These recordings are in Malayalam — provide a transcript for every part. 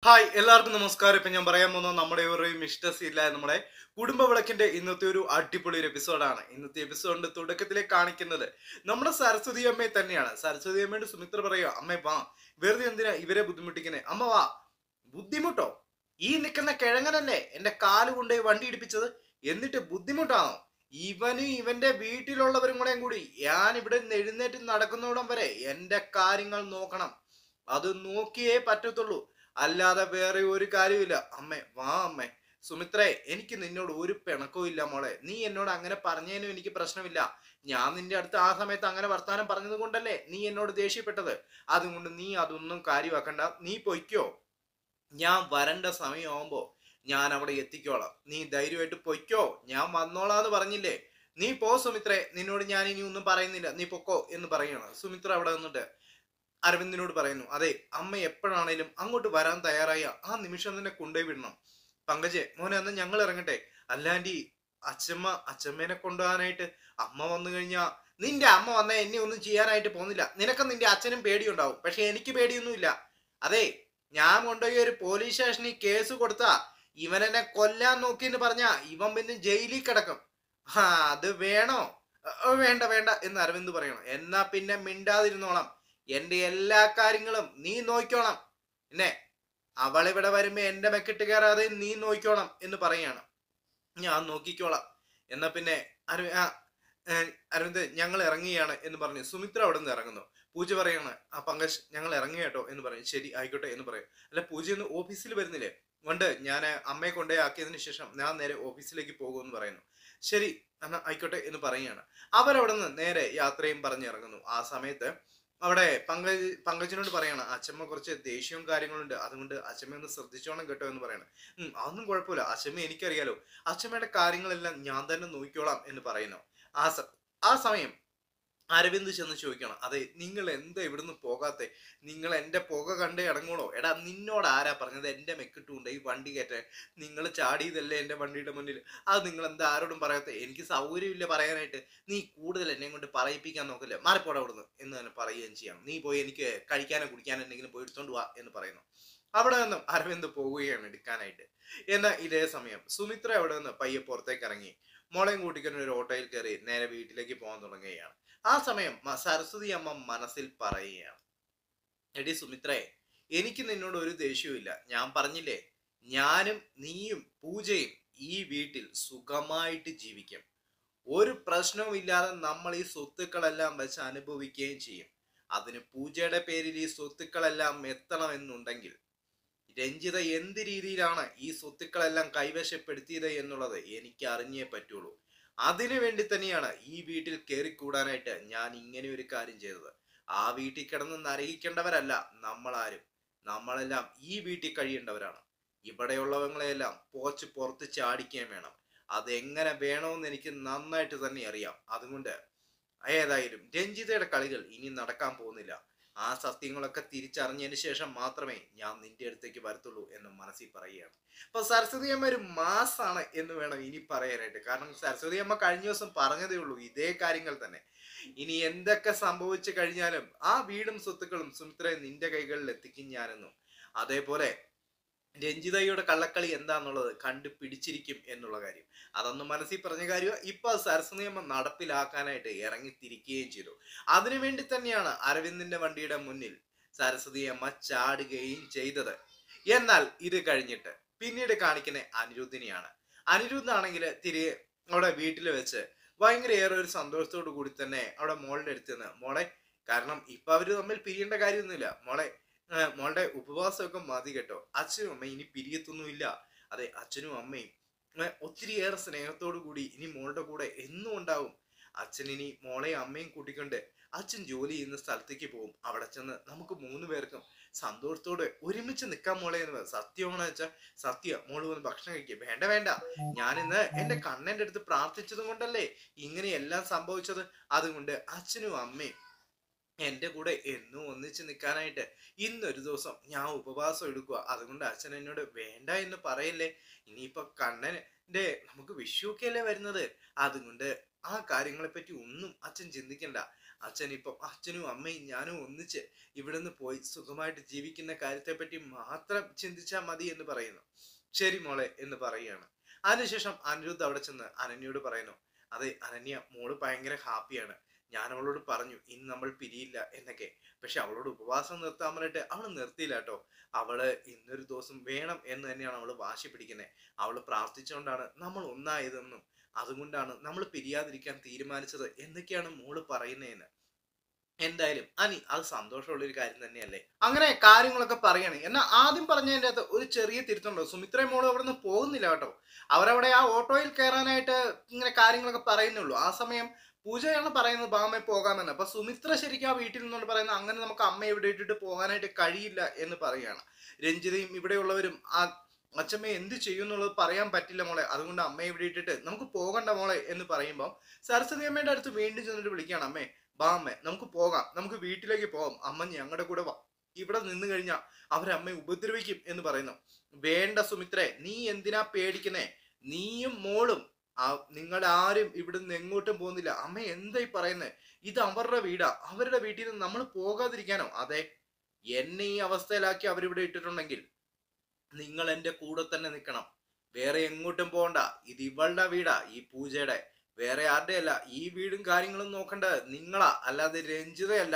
ഹായ് എല്ലാവർക്കും നമസ്കാരം ഇപ്പൊ ഞാൻ പറയാൻ പോകുന്നത് നമ്മുടെ ഒരു ഇഷ്ടസില്ല നമ്മുടെ കുടുംബ വിളക്കിന്റെ ഇന്നത്തെ ഒരു അടിപൊളി ഒരു എപ്പിസോഡാണ് ഇന്നത്തെ എപ്പിസോഡിന്റെ തുടക്കത്തിലെ കാണിക്കുന്നത് നമ്മുടെ സരസ്വതി അമ്മയെ തന്നെയാണ് സരസ്വതി അമ്മയുടെ സുമിത്ര പറയുക അമ്മേ വാ വെറുതെ എന്തിനാ ഇവരെ ബുദ്ധിമുട്ടിക്കുന്നത് അമ്മ വാ ബുദ്ധിമുട്ടോ ഈ നിൽക്കുന്ന കിഴങ്ങനല്ലേ എന്റെ കാല് കൊണ്ടുപോയി വണ്ടി ഇടിപ്പിച്ചത് എന്നിട്ട് ബുദ്ധിമുട്ടാണോ ഇവനും ഇവന്റെ വീട്ടിലുള്ളവരും കൂടെയും കൂടി ഞാൻ ഇവിടെ നിന്ന് എഴുന്നേറ്റ് നടക്കുന്നോടം വരെ എന്റെ കാര്യങ്ങൾ നോക്കണം അത് നോക്കിയേ പറ്റത്തുള്ളൂ അല്ലാതെ വേറെ ഒരു കാര്യമില്ല അമ്മേ വാ അമ്മേ സുമിത്രേ എനിക്ക് നിന്നോട് ഒരു പിണക്കവും ഇല്ല മോളെ നീ എന്നോട് അങ്ങനെ പറഞ്ഞതിനും എനിക്ക് പ്രശ്നമില്ല ഞാൻ നിന്റെ അടുത്ത് ആ സമയത്ത് അങ്ങനെ വർത്താനം പറഞ്ഞത് കൊണ്ടല്ലേ നീ എന്നോട് ദേഷ്യപ്പെട്ടത് അതുകൊണ്ട് നീ അതൊന്നും കാര്യമാക്കണ്ട നീ പൊയ്ക്കോ ഞാൻ വരണ്ട സമയമാകുമ്പോ ഞാൻ അവിടെ എത്തിക്കോളാം നീ ധൈര്യമായിട്ട് പൊയ്ക്കോ ഞാൻ വന്നോളാന്ന് പറഞ്ഞില്ലേ നീ പോ സുമിത്രേ നിന്നോട് ഞാൻ ഇനി ഒന്നും പറയുന്നില്ല നീ പൊക്കോ എന്ന് പറയണം സുമിത്ര അവിടെ നിന്നിട്ട് അരവിന്ദിനോട് പറയുന്നു അതെ അമ്മ എപ്പോഴാണേലും അങ്ങോട്ട് വരാൻ തയ്യാറായ ആ നിമിഷം തന്നെ കൊണ്ടുപോയി വിടണം പങ്കജെ മോനെ അന്ന് ഞങ്ങൾ ഇറങ്ങട്ടെ അല്ലാണ്ടി അച്ഛമ്മ അച്ഛമ്മേനെ കൊണ്ടുപോകാനായിട്ട് അമ്മ വന്നു കഴിഞ്ഞാ നിന്റെ അമ്മ വന്ന എന്നെ ഒന്നും ചെയ്യാനായിട്ട് പോകുന്നില്ല നിനക്ക് നിന്റെ അച്ഛനും പേടിയുണ്ടാവും പക്ഷെ എനിക്ക് പേടിയൊന്നുമില്ല അതെ ഞാൻ കൊണ്ടുപോയി ഒരു പോലീസ് സ്റ്റേഷനിൽ കേസ് കൊടുത്താ ഇവൻ എന്നെ കൊല്ലാൻ നോക്കിയെന്ന് പറഞ്ഞാ ഇവൻ പിന്നെ ജയിലിൽ കിടക്കും ആ അത് വേണോ അഹ് വേണ്ട വേണ്ട എന്ന് അരവിന്ദ് പറയണം എന്നാ പിന്നെ മിണ്ടാതിരുന്നോളാം എന്റെ എല്ലാ കാര്യങ്ങളും നീ നോക്കിക്കോണം എന്നെ അവളിവിടെ വരുമ്പോ എന്റെ മെക്കിട്ട് കയറാതെ നീ നോക്കിക്കോണം എന്ന് പറയാണ് ഞാൻ നോക്കിക്കോളാം എന്നാ പിന്നെ അരവി ആ ഏ, അരവിന്ദ് ഞങ്ങൾ ഇറങ്ങുകയാണ് എന്ന് പറഞ്ഞു സുമിത്ര അവിടെ നിന്ന് ഇറങ്ങുന്നു പൂജ പറയാണ് ആ പങ്കജ് ഞങ്ങൾ ഇറങ്ങുക കേട്ടോ എന്ന് പറയും ശരി ആയിക്കോട്ടെ എന്ന് പറയും അല്ല പൂജ ഒന്ന് ഓഫീസിൽ വരുന്നില്ലേ ഉണ്ട് ഞാൻ അമ്മയെ കൊണ്ടേ ആക്കിയതിന് ശേഷം ഞാൻ നേരെ ഓഫീസിലേക്ക് പോകുമെന്ന് പറയുന്നു ശരി എന്നാ ആയിക്കോട്ടെ എന്ന് പറയുകയാണ് അവരവിടെ നിന്ന് നേരെ യാത്രയും പറഞ്ഞിറങ്ങുന്നു ആ സമയത്ത് അവിടെ പങ്കജ് പങ്കജിനോട് പറയണം അച്ഛമ്മ കുറച്ച് ദേഷ്യവും കാര്യങ്ങളുണ്ട് അതുകൊണ്ട് അച്ഛമ്മ ഒന്ന് ശ്രദ്ധിച്ചോണം കേട്ടോ എന്ന് പറയണം ഉം അതൊന്നും കുഴപ്പമില്ല അച്ഛമ്മ എനിക്കറിയാലോ അച്ഛമ്മയുടെ കാര്യങ്ങളെല്ലാം ഞാൻ തന്നെ നോക്കിക്കോളാം എന്ന് പറയുന്നു ആ സ ആ സമയം അരവിന്ദ് ചെന്ന് ചോദിക്കണം അതെ നിങ്ങൾ എന്താ ഇവിടുന്ന് പോകാത്തെ നിങ്ങൾ എന്റെ പുക കണ്ടേ ഇറങ്ങോളോ എടാ നിന്നോട് ആരാ പറഞ്ഞത് എന്റെ മെക്കിട്ടുണ്ട് ഈ വണ്ടി കയറ്റേ നിങ്ങൾ ചാടിയതല്ലേ എന്റെ വണ്ടിയുടെ മുന്നിൽ അത് നിങ്ങൾ എന്താ ആരോടും പറയാത്ത എനിക്ക് സൗകര്യമില്ല പറയാനായിട്ട് നീ കൂടുതൽ എന്നെ കൊണ്ട് പറയിപ്പിക്കാൻ നോക്കില്ല മാറിപ്പോടെ അവിടുന്ന് എന്ന് തന്നെ പറയുകയും ചെയ്യാം നീ പോയി എനിക്ക് കഴിക്കാനോ കുടിക്കാനോ എന്തെങ്കിലും പോയി എടുത്തോണ്ട് വാ എന്ന് പറയുന്നു അവിടെ നിന്നും അരവിന്ദ് പോവുകയാണ് എടുക്കാനായിട്ട് എന്നാൽ ഇതേ സമയം സുമിത്ര അവിടെ നിന്ന് പയ്യെ പുറത്തേക്ക് ഇറങ്ങി മോളെയും കൂട്ടിക്കൊണ്ട് ഒരു ഓട്ടോയിൽ കയറി നേരെ വീട്ടിലേക്ക് പോകാൻ തുടങ്ങുകയാണ് ആ സമയം മ- സരസ്വതി അമ്മ മനസ്സിൽ പറയുകയാണ് എടി സുമിത്രേ എനിക്ക് നിന്നോട് ഒരു ദേഷ്യവും ഞാൻ പറഞ്ഞില്ലേ ഞാനും നീയും പൂജയും ഈ വീട്ടിൽ സുഖമായിട്ട് ജീവിക്കും ഒരു പ്രശ്നവും ഇല്ലാതെ നമ്മൾ ഈ സ്വത്തുക്കളെല്ലാം വെച്ച് അനുഭവിക്കുകയും ചെയ്യും അതിന് പൂജയുടെ പേരിൽ ഈ സ്വത്തുക്കളെല്ലാം എത്തണമെന്നുണ്ടെങ്കിൽ രഞ്ജിത എന്ത് രീതിയിലാണ് ഈ സ്വത്തുക്കളെല്ലാം കൈവശപ്പെടുത്തിയത് എന്നുള്ളത് എനിക്ക് അറിഞ്ഞേ പറ്റുള്ളൂ അതിനു വേണ്ടി തന്നെയാണ് ഈ വീട്ടിൽ കയറിക്കൂടാനായിട്ട് ഞാൻ ഇങ്ങനെ ഒരു കാര്യം ചെയ്തത് ആ വീട്ടിൽ കിടന്ന് നരകിക്കേണ്ടവരല്ല നമ്മളാരും നമ്മളെല്ലാം ഈ വീട്ടിൽ കഴിയേണ്ടവരാണ് ഇവിടെയുള്ളവങ്ങളെല്ലാം പോച്ച് പുറത്ത് ചാടിക്കുകയും വേണം അതെങ്ങനെ വേണമെന്ന് എനിക്ക് നന്നായിട്ട് തന്നെ അറിയാം അതുകൊണ്ട് ഏതായാലും രഞ്ജിതയുടെ കളികൾ ഇനി നടക്കാൻ പോകുന്നില്ല ആ സത്യങ്ങളൊക്കെ തിരിച്ചറിഞ്ഞതിന് ശേഷം മാത്രമേ ഞാൻ നിന്റെ അടുത്തേക്ക് വരത്തുള്ളൂ എന്ന് മനസ്സിൽ പറയുകയാണ് അപ്പൊ സരസ്വതി അമ്മ ഒരു മാസാണ് എന്ന് വേണം ഇനി പറയാനായിട്ട് കാരണം സരസ്വതി അമ്മ കഴിഞ്ഞ ദിവസം പറഞ്ഞതേ ഉള്ളൂ ഇതേ കാര്യങ്ങൾ തന്നെ ഇനി എന്തൊക്കെ സംഭവിച്ചു കഴിഞ്ഞാലും ആ വീടും സ്വത്തുക്കളും സുമിത്രയെ നിന്റെ കൈകളിൽ എത്തിക്കും ഞാനെന്നും അതേപോലെ രഞ്ജിതയുടെ കള്ളക്കളി എന്താന്നുള്ളത് കണ്ടുപിടിച്ചിരിക്കും എന്നുള്ള കാര്യം അതൊന്നും മനസ്സിൽ പറഞ്ഞ കാര്യം ഇപ്പൊ അത് സരസ്വതി അമ്മ നടപ്പിലാക്കാനായിട്ട് ഇറങ്ങിത്തിരിക്കുകയും ചെയ്തു അതിനുവേണ്ടി തന്നെയാണ് അരവിന്ദിന്റെ വണ്ടിയുടെ മുന്നിൽ സരസ്വതി അമ്മ ചാടുകയും ചെയ്തത് എന്നാൽ ഇത് കഴിഞ്ഞിട്ട് പിന്നീട് കാണിക്കുന്ന അനിരുദ്ധിനെയാണ് അനിരുദ്ധ് ആണെങ്കിൽ തിരികെ അവിടെ വീട്ടിൽ വെച്ച് ഭയങ്കര ഏറെ ഒരു സന്തോഷത്തോടു കൂടി തന്നെ അവിടെ മോളുടെ അടുത്ത് നിന്ന് മോളെ കാരണം ഇപ്പൊ അവര് തമ്മിൽ പിരിയേണ്ട കാര്യമൊന്നുമില്ല മോളെ ആ, മോളുടെ ഉപവാസമൊക്കെ മതി കേട്ടോ അച്ഛനും അമ്മയും ഇനി പിരിയത്തൊന്നുമില്ല അതെ അച്ഛനും അമ്മയും ഏ, ഒത്തിരിയേറെ സ്നേഹത്തോടു കൂടി ഇനി മോളുടെ കൂടെ എന്നും ഉണ്ടാവും അച്ഛൻ ഇനി മോളെയും അമ്മയും കൂട്ടിക്കൊണ്ട് അച്ഛൻ ജോലി ചെയ്യുന്ന സ്ഥലത്തേക്ക് പോകും അവിടെ ചെന്ന് നമുക്ക് മൂന്ന് പേർക്കും സന്തോഷത്തോടെ ഒരുമിച്ച് നിൽക്കാൻ മോളെ എന്ന് പറയും. സത്യമാണെന്ന് വെച്ചാൽ സത്യ മോള് വന്ന് ഭക്ഷണം കഴിക്കുക വേണ്ട വേണ്ട ഞാൻ ഇന്ന് എന്റെ കണ്ണന്റെ അടുത്ത് പ്രാർത്ഥിച്ചത് കൊണ്ടല്ലേ ഇങ്ങനെ എല്ലാം സംഭവിച്ചത് അതുകൊണ്ട് അച്ഛനും അമ്മയും എന്റെ കൂടെ എന്നും ഒന്നിച്ച് നിൽക്കാനായിട്ട് ഇന്നൊരു ദിവസം ഞാൻ ഉപവാസം എടുക്കുക അതുകൊണ്ട് അച്ഛൻ എന്നോട് വേണ്ട എന്ന് പറയല്ലേ ഇനിയിപ്പോ കണ്ണന്റെ നമുക്ക് വിഷുവൊക്കെ അല്ലേ വരുന്നത് അതുകൊണ്ട് ആ കാര്യങ്ങളെ പറ്റി ഒന്നും അച്ഛൻ ചിന്തിക്കണ്ട അച്ഛൻ ഇപ്പം അച്ഛനും അമ്മയും ഞാനും ഒന്നിച്ച് ഇവിടുന്ന് പോയി സുഖമായിട്ട് ജീവിക്കുന്ന കാര്യത്തെപ്പറ്റി മാത്രം ചിന്തിച്ചാൽ മതി എന്ന് പറയുന്നു ശരി മോളെ എന്ന് പറയുകയാണ് അതിനുശേഷം അനിരുദ്ധ് അവിടെ ചെന്ന് അനന്യയോട് പറയുന്നു അതെ അനന്യ മോള് ഭയങ്കര ഹാപ്പിയാണ് ഞാൻ അവളോട് പറഞ്ഞു ഇന്ന് നമ്മൾ പിരിയില്ല എന്നൊക്കെ പക്ഷെ അവളോട് ഉപവാസം നിർത്താൻ പറഞ്ഞിട്ട് അവൾ നിർത്തിയില്ല കേട്ടോ അവള് ഇന്നൊരു ദിവസം വേണം എന്ന് തന്നെയാണ് അവള് വാശി പിടിക്കുന്നത് അവള് പ്രാർത്ഥിച്ചുകൊണ്ടാണ് നമ്മൾ ഒന്നായതെന്നും അതുകൊണ്ടാണ് നമ്മൾ പിരിയാതിരിക്കാൻ തീരുമാനിച്ചത് എന്നൊക്കെയാണ് മോള് പറയുന്നതെന്ന് എന്തായാലും അനി അത് സന്തോഷമുള്ള ഒരു കാര്യം തന്നെയല്ലേ അങ്ങനെ കാര്യങ്ങളൊക്കെ പറയണേ എന്നാൽ ആദ്യം പറഞ്ഞതിൻ്റെ അകത്ത് ഒരു ചെറിയ തിരുത്തുണ്ടോ സുമിത്രയും മോളും അവിടെ നിന്ന് പോകുന്നില്ല കേട്ടോ അവരവിടെ ആ ഓട്ടോയിൽ കയറാനായിട്ട് ഇങ്ങനെ കാര്യങ്ങളൊക്കെ പറയുന്നുള്ളൂ ആ സമയം പൂജയാണ് പറയുന്നത് ബാമെ പോകാമെന്ന് അപ്പൊ സുമിത്ര ശരിക്കും ആ വീട്ടിൽ നിന്നുകൊണ്ട് പറയുന്നത് അങ്ങനെ നമുക്ക് അമ്മയെ ഇവിടെ ഇട്ടിട്ട് പോകാനായിട്ട് കഴിയില്ല എന്ന് പറയുകയാണ് രഞ്ജിതയും ഇവിടെയുള്ളവരും ആ അച്ഛമ്മ എന്ത് ചെയ്യും എന്നുള്ളത് പറയാൻ പറ്റില്ല മോളെ അതുകൊണ്ട് അമ്മയെ ഇവിടെ ഇട്ടിട്ട് നമുക്ക് പോകണ്ട മോളെ എന്ന് പറയുമ്പോൾ സരസ്വതി അമ്മയുടെ അടുത്ത് വീണ്ടും ചെന്നിട്ട് വിളിക്കുകയാണ് അമ്മേ ബാ അമ്മേ നമുക്ക് പോകാം നമുക്ക് വീട്ടിലേക്ക് പോകാം അമ്മ ഞങ്ങളുടെ കൂടെ വാ ഇവിടെ നിന്ന് കഴിഞ്ഞാൽ അവരമ്മയെ ഉപദ്രവിക്കും എന്ന് പറയുന്നു വേണ്ട സുമിത്രേ നീ എന്തിനാ പേടിക്കുന്നേ നീയും മോളും ആ നിങ്ങൾ ആരും ഇവിടുന്ന് എങ്ങോട്ടും പോകുന്നില്ല അമ്മ എന്തായി പറയുന്നത് ഇത് അവരുടെ വീടാ അവരുടെ വീട്ടിൽ നിന്ന് നമ്മൾ പോകാതിരിക്കാനോ അതെ എന്നെ ഈ അവസ്ഥയിലാക്കി അവരിവിടെ ഇട്ടിട്ടുണ്ടെങ്കിൽ നിങ്ങൾ എൻ്റെ കൂടെ തന്നെ നിൽക്കണം വേറെ എങ്ങോട്ടും പോകണ്ട ഇത് ഇവളുടെ വീടാ ഈ പൂജയുടെ വേറെ ആരുടെ അല്ല ഈ വീടും കാര്യങ്ങളും നോക്കേണ്ടത് നിങ്ങളാ അല്ലാതെ രഞ്ജിതയല്ല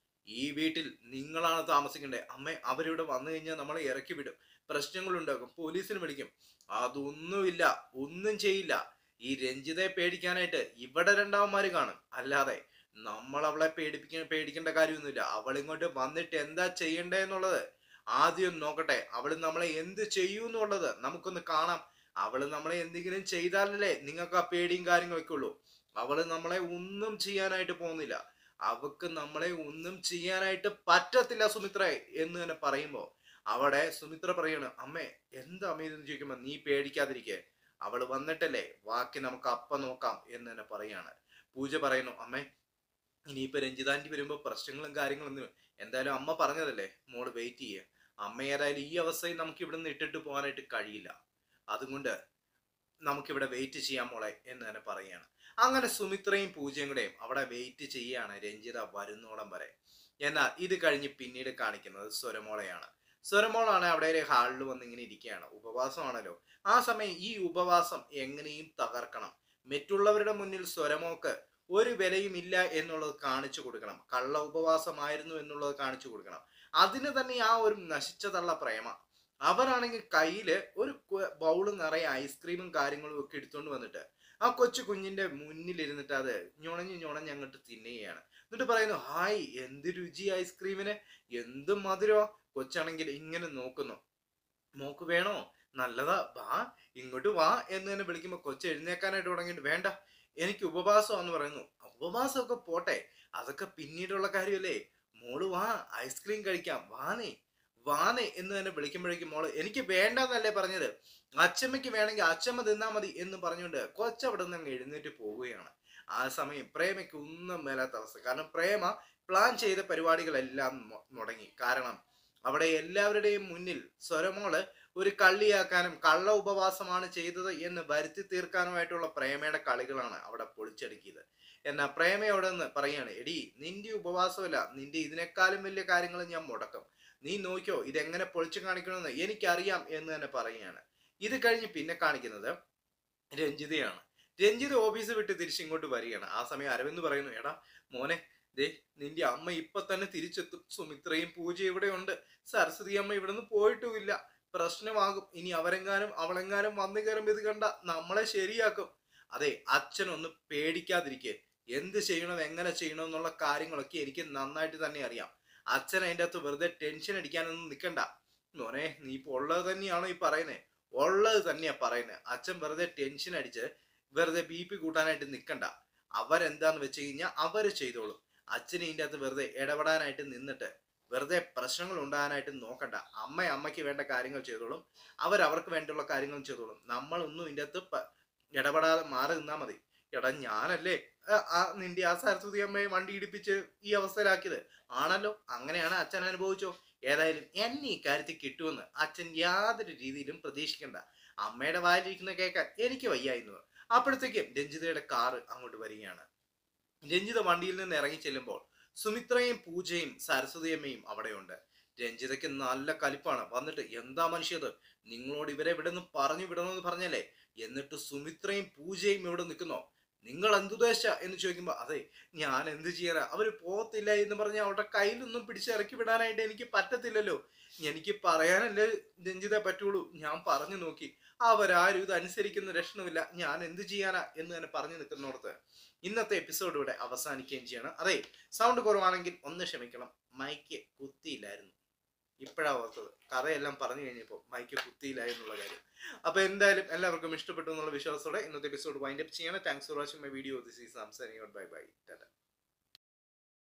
ഈ വീട്ടിൽ നിങ്ങളാണ് താമസിക്കേണ്ടത് അമ്മ അവരിവിടെ വന്നു കഴിഞ്ഞാൽ നമ്മളെ ഇറക്കി വിടും പ്രശ്നങ്ങളുണ്ടാക്കും പോലീസിന് വിളിക്കും അതൊന്നുമില്ല ഒന്നും ചെയ്യില്ല ഈ രഞ്ജിതയെ പേടിക്കാനായിട്ട് ഇവിടെ രണ്ടാമന്മാര് കാണും അല്ലാതെ നമ്മൾ അവളെ പേടിപ്പിക്കാൻ പേടിക്കേണ്ട കാര്യമൊന്നുമില്ല അവൾ ഇങ്ങോട്ട് വന്നിട്ട് എന്താ ചെയ്യണ്ടേ എന്നുള്ളത് ആദ്യം നോക്കട്ടെ അവൾ നമ്മളെ എന്ത് ചെയ്യൂ എന്നുള്ളത് നമുക്കൊന്ന് കാണാം അവള് നമ്മളെ എന്തെങ്കിലും ചെയ്താലല്ലേ നിങ്ങൾക്ക് ആ പേടിയും കാര്യങ്ങളൊക്കെ ഉള്ളൂ അവള് നമ്മളെ ഒന്നും ചെയ്യാനായിട്ട് പോകുന്നില്ല അവക്ക് നമ്മളെ ഒന്നും ചെയ്യാനായിട്ട് പറ്റത്തില്ല സുമിത്ര എന്ന് തന്നെ പറയുമ്പോ അവിടെ സുമിത്ര പറയാണ് അമ്മേ എന്താ അമ്മ ഇതെന്ന് ചോദിക്കുമ്പോ നീ പേടിക്കാതിരിക്കേ അവള് വന്നിട്ടല്ലേ ബാക്കി നമുക്ക് അപ്പ നോക്കാം എന്ന് തന്നെ പറയാണ് പൂജ പറയുന്നു അമ്മേ ഇനിയിപ്പോ രഞ്ജിതാന്റി വരുമ്പോ പ്രശ്നങ്ങളും കാര്യങ്ങളൊന്നും എന്തായാലും അമ്മ പറഞ്ഞതല്ലേ മോള് വെയിറ്റ് ചെയ്യുക അമ്മ ഏതായാലും ഈ അവസ്ഥയിൽ നമുക്ക് ഇവിടെ നിന്ന് ഇട്ടിട്ട് പോകാനായിട്ട് കഴിയില്ല അതുകൊണ്ട് നമുക്കിവിടെ വെയിറ്റ് ചെയ്യാം മോളെ എന്ന് തന്നെ പറയുകയാണ് അങ്ങനെ സുമിത്രയും പൂജയും കൂടെയും അവിടെ വെയിറ്റ് ചെയ്യാണ് രഞ്ജിത വരുന്നോളം വരെ എന്നാൽ ഇത് കഴിഞ്ഞ് പിന്നീട് കാണിക്കുന്നത് സ്വരമോളയാണ് സ്വരമോളാണ് അവിടെ ഒരു ഹാളിൽ വന്ന് ഇങ്ങനെ ഇരിക്കുകയാണ് ഉപവാസമാണല്ലോ ആ സമയം ഈ ഉപവാസം എങ്ങനെയും തകർക്കണം മറ്റുള്ളവരുടെ മുന്നിൽ സ്വരമോക്ക് ഒരു വിലയും ഇല്ല എന്നുള്ളത് കാണിച്ചു കൊടുക്കണം കള്ള ഉപവാസമായിരുന്നു എന്നുള്ളത് കാണിച്ചു കൊടുക്കണം അതിന് തന്നെ ആ ഒരു നശിച്ചതള്ള പ്രേമ അവരാണെങ്കിൽ കയ്യില് ഒരു ബൗള് നിറയെ ഐസ്ക്രീമും കാര്യങ്ങളും ഒക്കെ എടുത്തുകൊണ്ട് വന്നിട്ട് ആ കൊച്ചു കുഞ്ഞിന്റെ മുന്നിലിരുന്നിട്ട് അത് ഞുണഞ്ഞ് ഞുണഞ്ഞ് അങ്ങോട്ട് തിന്നുകയാണ് എന്നിട്ട് പറയുന്നു ഹായ് എന്ത് രുചി ഐസ്ക്രീമിന് എന്ത് മധുരോ കൊച്ചാണെങ്കിൽ ഇങ്ങനെ നോക്കുന്നു മോക്ക് വേണോ നല്ലതാ വാ ഇങ്ങോട്ട് വാ എന്ന് തന്നെ വിളിക്കുമ്പോൾ കൊച്ചു എഴുന്നേക്കാനായിട്ട് തുടങ്ങിയിട്ട് വേണ്ട എനിക്ക് ഉപവാസമാന്ന് പറയുന്നു ഉപവാസമൊക്കെ പോട്ടെ അതൊക്കെ പിന്നീടുള്ള കാര്യമല്ലേ മോള് വാ ഐസ്ക്രീം കഴിക്കാം വാനേ വാനേ എന്ന് തന്നെ വിളിക്കുമ്പോഴേക്കും മോള് എനിക്ക് വേണ്ടെന്നല്ലേ പറഞ്ഞത് അച്ചമ്മയ്ക്ക് വേണമെങ്കിൽ അച്ചമ്മ തിന്നാ മതി എന്ന് പറഞ്ഞുകൊണ്ട് കൊച്ചവിടെ നിന്ന് അങ്ങ് എഴുന്നേറ്റ് പോവുകയാണ് ആ സമയം പ്രേമയ്ക്ക് ഒന്നും മേലാത്ത അവസ്ഥ കാരണം പ്രേമ പ്ലാൻ ചെയ്ത പരിപാടികളെല്ലാം മു- മുടങ്ങി കാരണം അവിടെ എല്ലാവരുടെയും മുന്നിൽ സ്വരമോള് ഒരു കള്ളിയാക്കാനും കള്ള ഉപവാസമാണ് ചെയ്തത് എന്ന് വരുത്തി തീർക്കാനുമായിട്ടുള്ള പ്രേമയുടെ കളികളാണ് അവിടെ പൊളിച്ചടുക്കിയത് എന്നാൽ പ്രേമ അവിടെ നിന്ന് പറയാണ് എടി നിന്റെ ഉപവാസമല്ല നിന്റെ ഇതിനേക്കാളും വലിയ കാര്യങ്ങൾ ഞാൻ മുടക്കും നീ നോക്കിയോ ഇതെങ്ങനെ പൊളിച്ചു കാണിക്കണമെന്ന് എനിക്കറിയാം എന്ന് തന്നെ പറയുകയാണ് ഇത് കഴിഞ്ഞ് പിന്നെ കാണിക്കുന്നത് രഞ്ജിതയാണ് രഞ്ജിത ഓഫീസ് വിട്ട് തിരിച്ചിങ്ങോട്ട് വരികയാണ് ആ സമയം അരവിന്ദ് പറയുന്നു എടാ മോനെ ദേ നിന്റെ അമ്മ ഇപ്പൊ തന്നെ തിരിച്ചെത്തും സുമിത്രയും പൂജ ഇവിടെ ഉണ്ട് സരസ്വതി അമ്മ ഇവിടെ നിന്ന് പോയിട്ടുമില്ല പ്രശ്നമാകും ഇനി അവരെങ്ങാനും അവളെങ്ങാനും വന്നു കയറുമ്പോൾ ഇത് കണ്ട നമ്മളെ ശരിയാക്കും അതെ അച്ഛനൊന്ന് പേടിക്കാതിരിക്കെ എന്ത് ചെയ്യണം എങ്ങനെ ചെയ്യണം എന്നുള്ള കാര്യങ്ങളൊക്കെ എനിക്ക് നന്നായിട്ട് തന്നെ അറിയാം അച്ഛൻ അതിൻ്റെ അകത്ത് വെറുതെ ടെൻഷൻ അടിക്കാനൊന്നും നിൽക്കണ്ട മോനെ നീ ഇപ്പൊ ഉള്ളത് തന്നെയാണോ ഈ പറയുന്നത് ഉള്ളത് തന്നെയാ പറയുന്നത് അച്ഛൻ വെറുതെ ടെൻഷൻ അടിച്ച് വെറുതെ ബി പി കൂട്ടാനായിട്ട് നിൽക്കണ്ട അവരെന്താന്ന് വെച്ച് കഴിഞ്ഞാൽ അവര് ചെയ്തോളും അച്ഛൻ ഇതിൻ്റെ അകത്ത് വെറുതെ ഇടപെടാനായിട്ട് നിന്നിട്ട് വെറുതെ പ്രശ്നങ്ങൾ ഉണ്ടാകാനായിട്ട് നോക്കണ്ട അമ്മ അമ്മയ്ക്ക് വേണ്ട കാര്യങ്ങൾ ചെയ്തോളും അവർ അവർക്ക് വേണ്ടിയുള്ള കാര്യങ്ങളും ചെയ്തോളും നമ്മളൊന്നും ഇതിൻ്റെ അകത്ത് പ- ഇടപെടാതെ മാറി നിന്നാൽ മതി എടാ ഞാനല്ലേ ആ, ആ നിന്റെ ആ സരസ്വതി അമ്മയെ വണ്ടി ഇടിപ്പിച്ച് ഈ അവസ്ഥയിലാക്കിയത് ആണല്ലോ അങ്ങനെയാണ് അച്ഛൻ അനുഭവിച്ചോ ഏതായാലും എന്നെ ഈ കാര്യത്തിൽ കിട്ടുമെന്ന് അച്ഛൻ യാതൊരു രീതിയിലും പ്രതീക്ഷിക്കണ്ട അമ്മയുടെ വായിലിരിക്കുന്ന കേൾക്കാൻ എനിക്ക് വയ്യായിരുന്നു അപ്പോഴത്തേക്കും രഞ്ജിതയുടെ കാറ് അങ്ങോട്ട് വരികയാണ് രഞ്ജിത വണ്ടിയിൽ നിന്ന് ഇറങ്ങി ചെല്ലുമ്പോൾ സുമിത്രയും പൂജയും സരസ്വതിയമ്മയും അവിടെയുണ്ട് രഞ്ജിതയ്ക്ക് നല്ല കലിപ്പാണ് വന്നിട്ട് എന്താ മനുഷ്യത് നിങ്ങളോട് ഇവരെ ഇവിടെ നിന്ന് പറഞ്ഞു വിടണമെന്ന് പറഞ്ഞല്ലേ എന്നിട്ട് സുമിത്രയും പൂജയും ഇവിടെ നിൽക്കുന്നോ നിങ്ങൾ എന്തുദ്ദേശ എന്ന് ചോദിക്കുമ്പോൾ അതെ ഞാൻ എന്ത് ചെയ്യാനാ അവര് പോകത്തില്ല എന്ന് പറഞ്ഞ് അവരുടെ കയ്യിലൊന്നും പിടിച്ചിറക്കി വിടാനായിട്ട് എനിക്ക് പറ്റത്തില്ലല്ലോ എനിക്ക് പറയാനല്ലേ രഞ്ജിത പറ്റുള്ളൂ ഞാൻ പറഞ്ഞു നോക്കി അവരാരും ഇത് അനുസരിക്കുന്ന ലക്ഷണമില്ല ഞാൻ എന്ത് ചെയ്യാനാ എന്ന് തന്നെ പറഞ്ഞു നിൽക്കുന്നിടത്ത് ഇന്നത്തെ എപ്പിസോഡ് ഇവിടെ അവസാനിക്കുകയും ചെയ്യണം അതെ സൗണ്ട് കുറവാണെങ്കിൽ ഒന്ന് ക്ഷമിക്കണം മൈക്ക് കുത്തിയില്ലായിരുന്നു ഇപ്പോഴാ ഓർത്തത് കഥയെല്ലാം പറഞ്ഞു കഴിഞ്ഞപ്പോൾ മൈക്ക് കുത്തിയില്ല എന്നുള്ള കാര്യം അപ്പൊ എന്തായാലും എല്ലാവർക്കും ഇഷ്ടപ്പെട്ടു എന്നുള്ള വിശ്വാസത്തോടെ ഇന്നത്തെ എപ്പിസോഡ് വൈൻഡ് അപ്പ് ചെയ്യണം thanks for watching my video this is സംസാരിക്കും ബൈ ബൈ ടാറ്റ